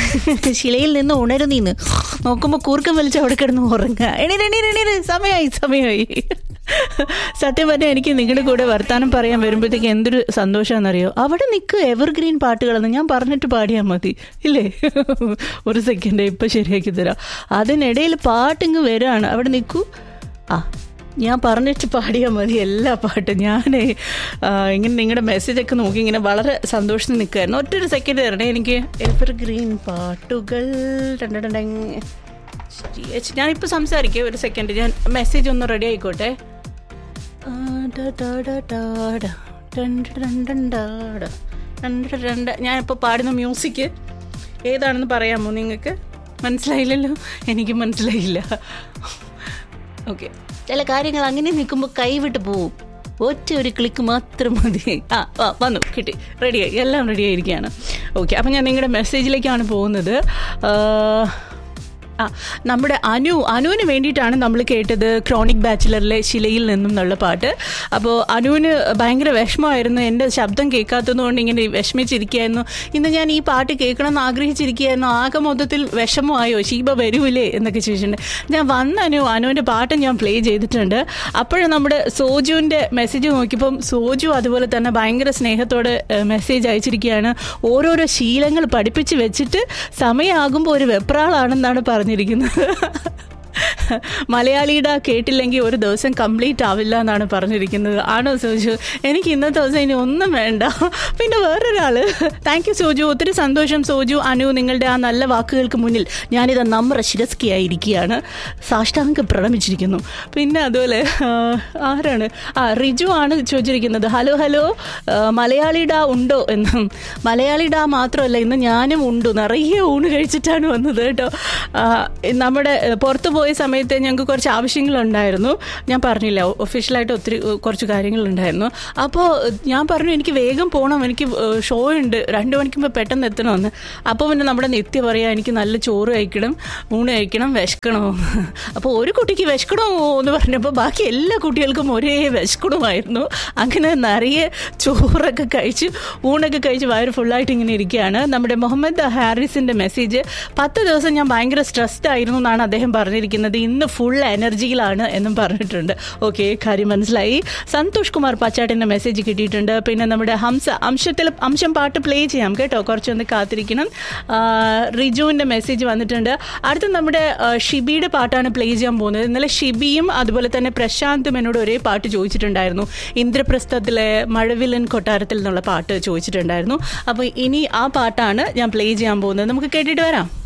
ശിലയിൽ നിന്ന് ഉണരുന്നീന്ന് നോക്കുമ്പോൾ കൂർക്കം വലിച്ച് അവിടെ കിടന്ന് ഉറങ്ങുക എണീര് എണീര് എണീര് സമയമായി സമയമായി സത്യം പറഞ്ഞാൽ എനിക്ക് നിങ്ങളുടെ കൂടെ വർത്താനം പറയാൻ വരുമ്പോഴത്തേക്ക് എന്തൊരു സന്തോഷമാണെന്നറിയോ അവിടെ നിൽക്കുക എവർഗ്രീൻ പാട്ടുകളെന്ന് ഞാൻ പറഞ്ഞിട്ട് പാടിയാൽ മതി ഇല്ലേ ഒരു സെക്കൻഡ് ഇപ്പം ശരിയാക്കി തരാം അതിനിടയിൽ പാട്ടിങ്ങ് വരികയാണ് അവിടെ നിൽക്കൂ ആ ഞാൻ പറഞ്ഞിട്ട് പാടിയാൽ മതി എല്ലാ പാട്ടും ഞാൻ ഇങ്ങനെ നിങ്ങളുടെ മെസ്സേജൊക്കെ നോക്കി ഇങ്ങനെ വളരെ സന്തോഷത്തിൽ നിൽക്കുമായിരുന്നു ഒറ്റൊരു സെക്കൻഡ് തരണേ എനിക്ക് എവർഗ്രീൻ പാട്ടുകൾ രണ്ടടങ് ഞാനിപ്പോൾ സംസാരിക്കാം ഒരു സെക്കൻഡ് ഞാൻ മെസ്സേജ് ഒന്ന് റെഡി ആയിക്കോട്ടെ ആ, ഡാ, ഡാ, ഡാ, ഡാ, ഡാ. ഡൺ, ഡൺ, ഡൺ, ഡാ, ഡാ. ഡൺ, ഡൺ, ഡൺ, ഡാ. ഞാനിപ്പോൾ പാടുന്ന മ്യൂസിക് ഏതാണെന്ന് പറയാമോ നിങ്ങൾക്ക് മനസ്സിലായില്ലല്ലോ എനിക്ക് മനസ്സിലായില്ല ഓക്കെ ചില കാര്യങ്ങൾ അങ്ങനെ നിൽക്കുമ്പോൾ കൈവിട്ട് പോവും ഒറ്റ ഒരു ക്ലിക്ക് മാത്രം മതി ആ ആ വന്നു കിട്ടി റെഡിയായി എല്ലാം റെഡി ആയിരിക്കുകയാണ് ഓക്കെ അപ്പം ഞാൻ നിങ്ങളുടെ മെസ്സേജിലേക്കാണ് പോകുന്നത് ആ, ആ നമ്മുടെ അനു അനുവിന് വേണ്ടിയിട്ടാണ് നമ്മൾ കേട്ടത് ക്രോണിക് ബാച്ചിലറിലെ ശിലയിൽ നിന്നും എന്നുള്ള പാട്ട് അപ്പോൾ അനുവിന് ഭയങ്കര വിഷമമായിരുന്നു എൻ്റെ ശബ്ദം കേൾക്കാത്തതുകൊണ്ട് ഇങ്ങനെ വിഷമിച്ചിരിക്കുകയായിരുന്നു ഇന്ന് ഞാൻ ഈ പാട്ട് കേൾക്കണം എന്ന് ആഗ്രഹിച്ചിരിക്കുകയായിരുന്നു ആകെ മൊത്തത്തിൽ വിഷമമായോ ശീബ വരൂലേ എന്നൊക്കെ ചോദിച്ചിട്ടുണ്ട് ഞാൻ വന്ന അനു അനുവിൻ്റെ പാട്ട് ഞാൻ പ്ലേ ചെയ്തിട്ടുണ്ട് അപ്പോഴും നമ്മുടെ സോജുവിൻ്റെ മെസ്സേജ് നോക്കിയപ്പം സോജു അതുപോലെ തന്നെ ഭയങ്കര സ്നേഹത്തോടെ മെസ്സേജ് അയച്ചിരിക്കുകയാണ് ഓരോരോ ശീലങ്ങൾ പഠിപ്പിച്ച് വെച്ചിട്ട് സമയമാകുമ്പോൾ ഒരു വെപ്രാളാണെന്നാണ് പറഞ്ഞിരിക്കുന്നത് മലയാളിയുടെ കേട്ടില്ലെങ്കിൽ ഒരു ദിവസം കംപ്ലീറ്റ് ആവില്ല എന്നാണ് പറഞ്ഞിരിക്കുന്നത് ആണോ സോജു എനിക്ക് ഇന്നത്തെ ദിവസം ഇനി ഒന്നും വേണ്ട പിന്നെ വേറൊരാള് താങ്ക് യു സോജു ഒത്തിരി സന്തോഷം സോജു അനു നിങ്ങളുടെ ആ നല്ല വാക്കുകൾക്ക് മുന്നിൽ ഞാനിത് നമ്ര ശിരസ്കിയായിരിക്കുകയാണ് സാഷ്ടാംഗ പ്രണമിച്ചിരിക്കുന്നു പിന്നെ അതുപോലെ ആ, ആരാണ് ആ റിജു ആണ് ചോദിച്ചിരിക്കുന്നത് ഹലോ ഹലോ ആ, മലയാളിഡാ ഉണ്ടോ എന്ന് മലയാളിഡാ മാത്രമല്ല ഇന്ന് ഞാനും ഉണ്ടു നിറയെ ഊണ് കഴിച്ചിട്ടാണ് വന്നത് കേട്ടോ ആ, നമ്മുടെ ഏ, പുറത്ത് പോയ സമയത്ത് ഞങ്ങൾക്ക് കുറച്ച് ആവശ്യങ്ങളുണ്ടായിരുന്നു ഞാൻ പറഞ്ഞില്ല ഒഫീഷ്യലായിട്ട് ഒത്തിരി ഏ, കുറച്ച് കാര്യങ്ങളുണ്ടായിരുന്നു അപ്പോൾ ഞാൻ പറഞ്ഞു എനിക്ക് വേഗം പോകണം എനിക്ക് ഷോ ഉണ്ട് രണ്ട് മണിക്ക് മുമ്പ് പെട്ടെന്ന് എത്തണമെന്ന് അപ്പോൾ പിന്നെ നമ്മുടെ നിത്യ പറയാ എനിക്ക് നല്ല ചോറ് കഴിക്കണം ഊണ് കഴിക്കണം വിശക്കണോ അപ്പോൾ ഒരു കുട്ടിക്ക് വിശക്കണോ എന്ന് പറഞ്ഞപ്പോൾ ബാക്കി എല്ലാ കുട്ടികൾക്കും ഒരേ വിശക്കണമായിരുന്നു അങ്ങനെ നിറയെ ചോറൊക്കെ കഴിച്ച് ഊണൊക്കെ കഴിച്ച് വയറ് ഫുള്ളായിട്ട് ഇങ്ങനെ ഇരിക്കുകയാണ് നമ്മുടെ മുഹമ്മദ് ഹാരിസിന്റെ മെസ്സേജ് പത്ത് ദിവസം ഞാൻ ഭയങ്കര സ്ട്രെസ്ഡ് ആയിരുന്നു എന്നാണ് അദ്ദേഹം പറഞ്ഞിരിക്കുന്നത് ഇന്ന് ഫുൾ എനർജിയിലാണ് എന്നും പറഞ്ഞിട്ടുണ്ട് ഓക്കെ കാര്യം മനസ്സിലായി സന്തോഷ് കുമാർ പച്ചാട്ടിന്റെ മെസ്സേജ് കിട്ടിയിട്ടുണ്ട് പിന്നെ നമ്മുടെ ഹംസ അംശത്തിൽ അംശം പാട്ട് പ്ലേ ചെയ്യാം കേട്ടോ കുറച്ചൊന്ന് കാത്തിരിക്കണം ആ, റിജുവിന്റെ മെസ്സേജ് വന്നിട്ടുണ്ട് അടുത്ത നമ്മുടെ ആ, ഷിബിയുടെ പാട്ടാണ് പ്ലേ ചെയ്യാൻ പോകുന്നത് ഇന്നലെ ഷിബിയും അതുപോലെ തന്നെ പ്രശാന്തും എന്നോട് ഒരേ പാട്ട് ചോദിച്ചിട്ടുണ്ടായിരുന്നു ഇന്ദ്രപ്രസ്ഥത്തിലെ മഴവില്ലൻ കൊട്ടാരത്തിൽ നിന്നുള്ള പാട്ട് ചോദിച്ചിട്ടുണ്ടായിരുന്നു അപ്പോൾ ഇനി ആ പാട്ടാണ് ഞാൻ പ്ലേ ചെയ്യാൻ പോകുന്നത് നമുക്ക് കേട്ടിട്ട് വരാം